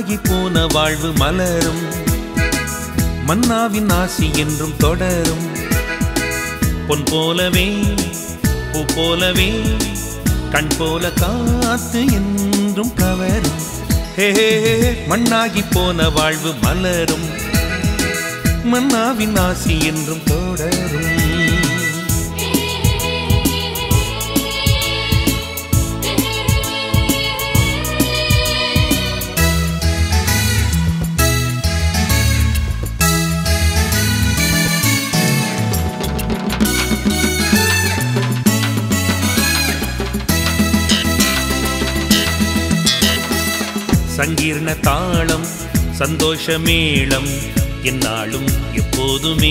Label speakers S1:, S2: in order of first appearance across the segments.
S1: மண்ணாகி போன வாழ்வு மலரும் மன்னாவின் ஆசி என்றும் தொடரும் பொன் போலவே பூ போலவே கண் போல காத்து என்றும் கவரும் ஹே ஹே, ஹே, மண்ணாகி போன வாழ்வு மலரும் மன்னாவின் ஆசி என்றும் தொடரும் சங்கீர்ண தாளம் சந்தோஷ மேளம் என்னாலும் எப்போதுமே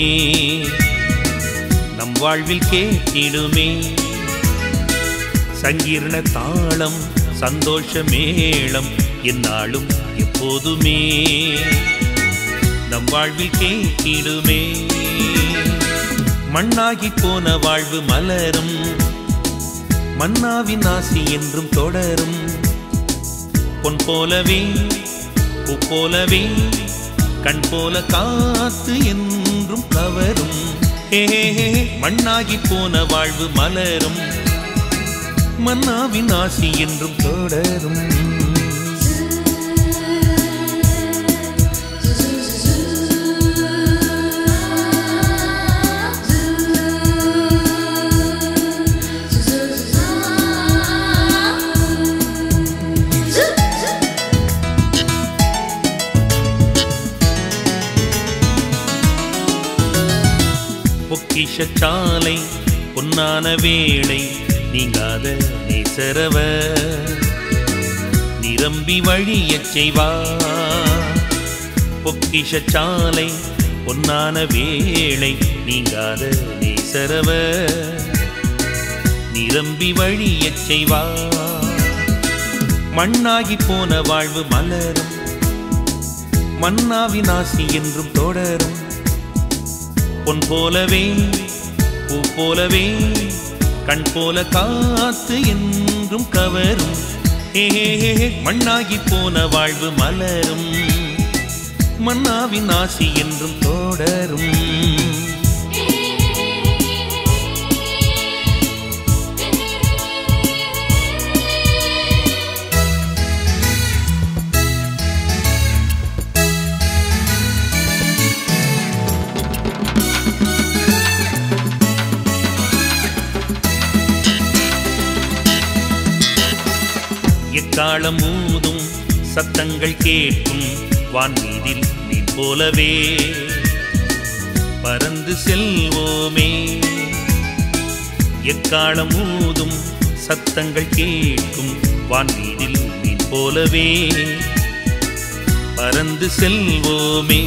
S1: நம் வாழ்வில் கேட்டிடுமே சங்கீர்ண தாளம் சந்தோஷ மேளம் என்னாலும் எப்போதுமே நம் வாழ்வில் கேட்டிடுமே மண்ணாகி போன வாழ்வு மலரும் மன்னாவின் ஆசி என்றும் தொடரும் பொன் போலவே பூ போலவே கண் போல காத்து என்றும் கவரும் ஹே, ஹே, ஹே, மண்ணாகி போன வாழ்வு மலரும் மன்னாவின் ஆசி என்றும் தொடரும் பொக்கிஷ சாலை பொன்னான வேளை நீங்காத நேசரவ நிரம்பி வழியச் செய்வார் பொக்கிஷ சாலை பொன்னான வேளை நீங்காத நேசரவ நிரம்பி வழியச் செய்வார் மண்ணாகி போன வாழ்வு மலரும் மன்னாவின் ஆசி என்றும் தொடரும் பொன் போலவே பூ போலவே கண் போல காத்து என்றும் கவரும் ஹே, ஹே, ஹே, ஹே, மண்ணாகி போன வாழ்வு மலரும் மன்னாவின் ஆசி என்றும் தொடரும் எக்காலம் ஊதும் சத்தங்கள் கேட்கும் வான்மீதில் நீ போலவே பறந்து செல்வோமே எக்காலம் ஊதும் சத்தங்கள் கேட்கும் வான்மீதில் நீ போலவே பறந்து செல்வோமே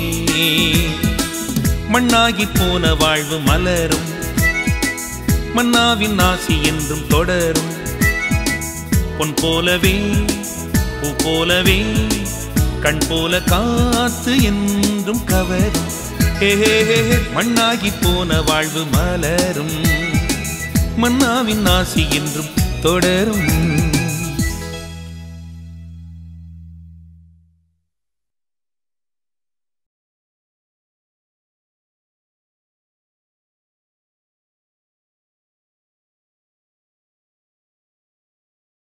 S1: மண்ணாகி போன வாழ்வு மலரும் மன்னாவின் ஆசி என்றும் தொடரும் பொன் போலவே பூ போலவே கண் போல காத்து என்றும் கவரும் ஹே, ஹே, ஹே, ஹே, மண்ணாகி போன வாழ்வு மலரும் மன்னாவின் ஆசி என்றும் தொடரும்